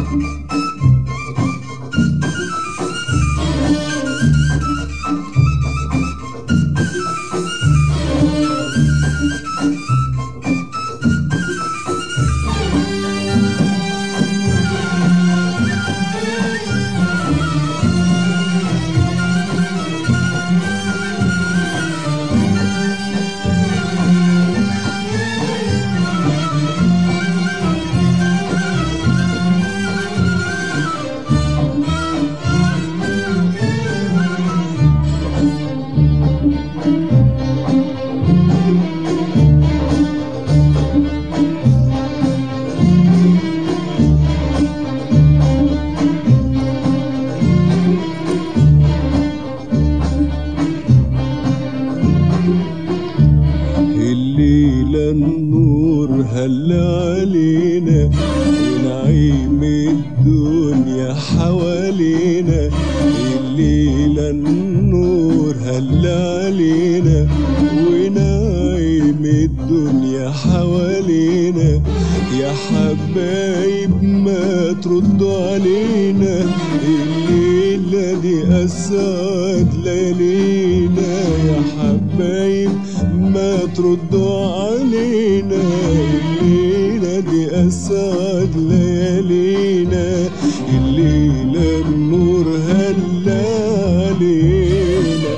الليلة النور هل علينا ونعيم الدنيا حوالينا الليلة النور هل علينا ونعيم الدنيا حوالينا يا حبايب ما تردوا علينا الليلة دي أسعد ليالينا يا حبايب ما تردوا علينا الليلة دي أسعد ليالينا الليلة النور هلا علينا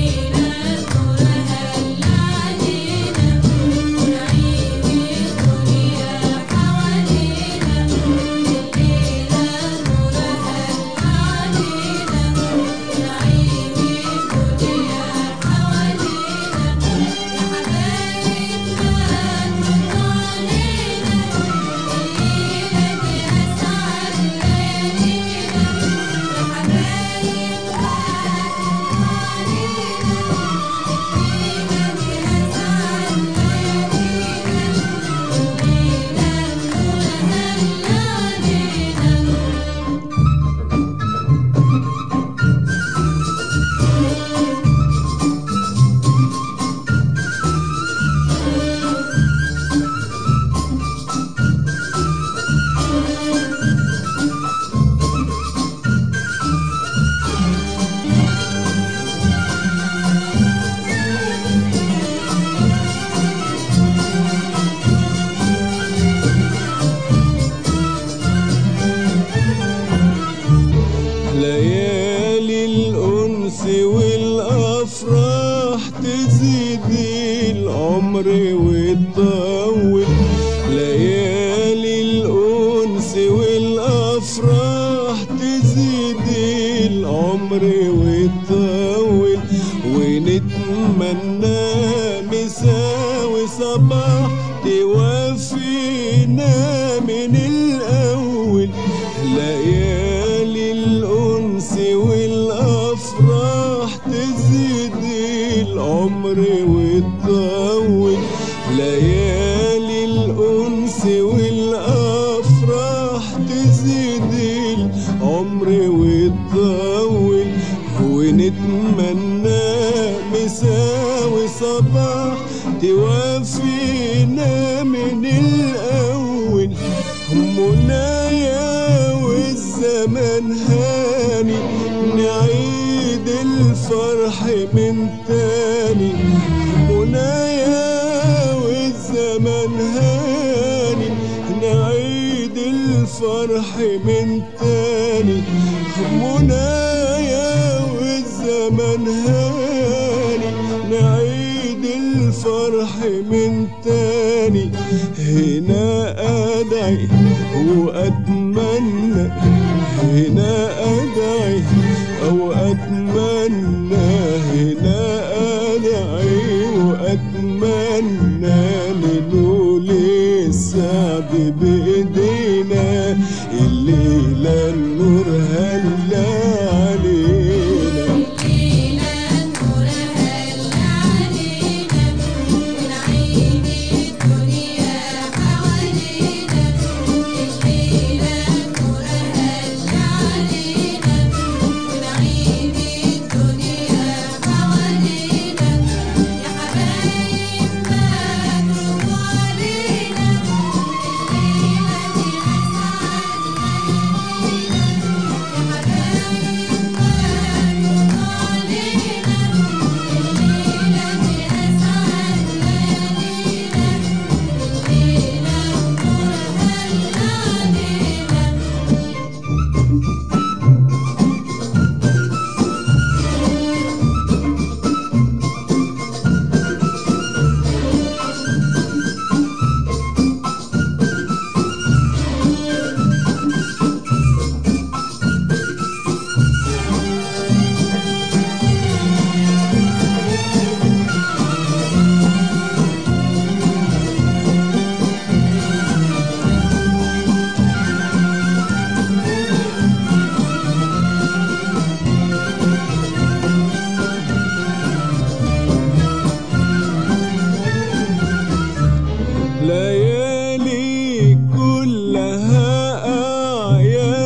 ليالي الأنس والأفراح تزيد العمر وتطول ليالي الأنس والأفراح تزيد العمر وتطول ونتمنى مساوي صباح توفينا من الأول ليالي الأنس والأفراح تزيد العمر وتطول ليالي الأنس والأفراح تزيد العمر وتطول ونتمنى مساوي صباح توفينا من الأول منايا والزمن هاني نعيد الفرح من تاني منايا والزمن هاني نعيد الفرح من تاني منايا والزمن هاني نعيد الفرح من تاني هنا أدعي وأتمنى هنا أدعي أو أتمنى هنا أدعي وأتمنى لنول السعد بإيدينا الليلة النور هلا علينا علينا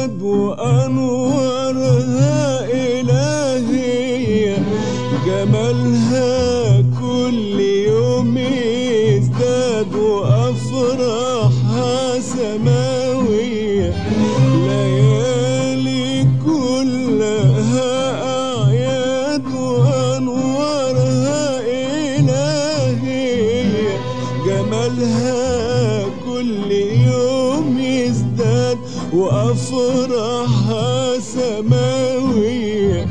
أعياد وأنوارها إلهية جمالها كل يوم يزداد وأفراحها سماوية ليالي كلها أعياد وأنوارها إلهية جمالها كل يوم يزداد وأفراحها سماوية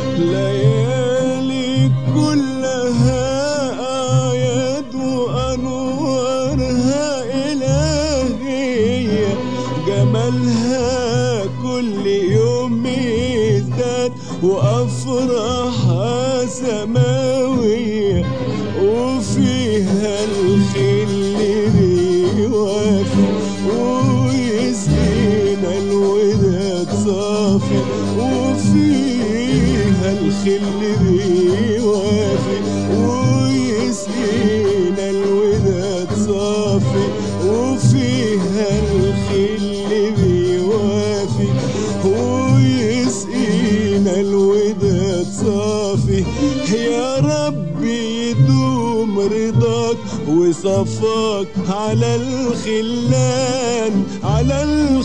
ليالي كلها أعياد وأنوارها إلهية جمالها كل يوم يزداد وأفراحها سماوية وفيها الخل بيوافي ويسقينا الوداد صافي وفيها الخل بيوافي ويسقينا الوداد صافي وفيها الخل بيوافي ويسقينا الوداد صافي يا ربي يدوم رضاك وصفاك على الخلان على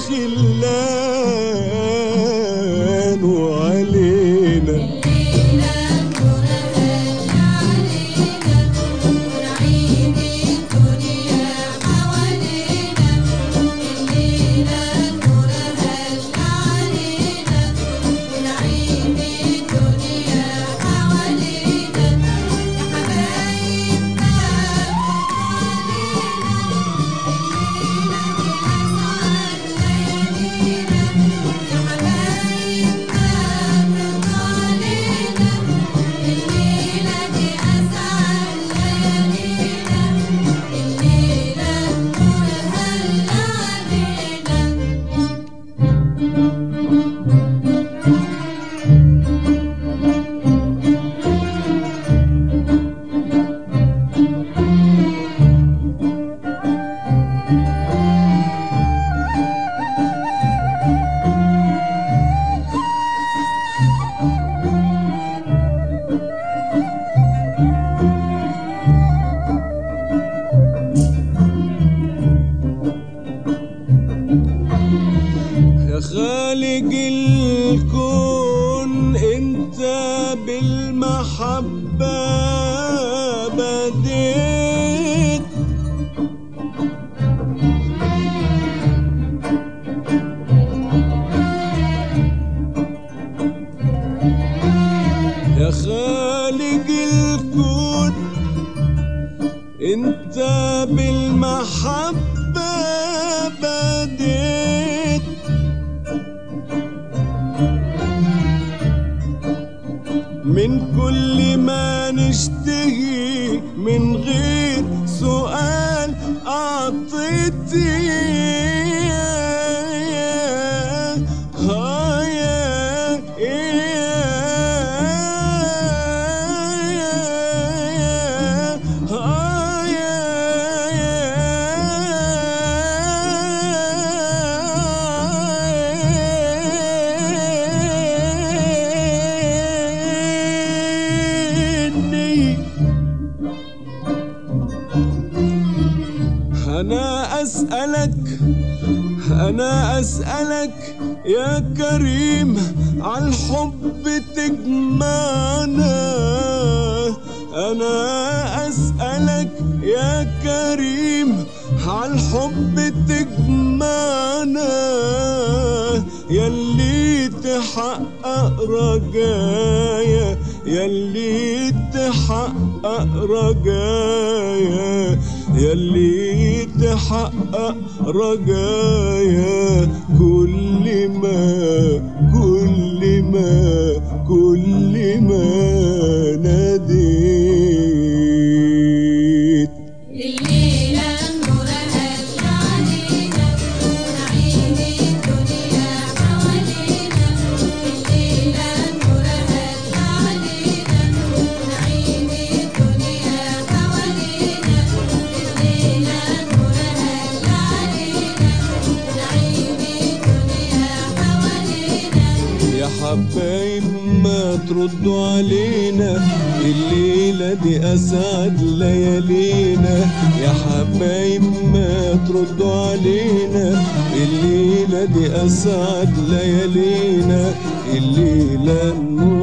الخلان وعلينا الليلة نورها علينا ونعيم الدنيا حوالينا الليلة نورها علينا ونعيم الدنيا حوالينا يا حبايبنا الليلة دي أسعد ليالينا الليلة نورها علينا يا خالق الكون انت بالمحبة بديت يا خالق الكون انت بالمحبة بديت من كل ما نشتهي من غير سؤال أعطيتي آه يا- يا- آه إني أنا أسألك أنا أسألك يا كريم عالحب تجمعنا أنا أسألك يا كريم عالحب تجمعنا يلي تحقق رجايا يلي تحقق رجايا يلي تحقق رجايا كل ما كل ما كل ما ناديت الليلة نورها علينا ونعيم الدنيا حوالينا الليلة نورها علينا ونعيم الدنيا حوالينا الليلة نورها علينا ونعيم الدنيا حوالينا حبايب ما تردوا علينا الليلة دي أسعد ليالينا يا حبايب ما تردوا علينا الليلة دي أسعد ليالينا الليلة النور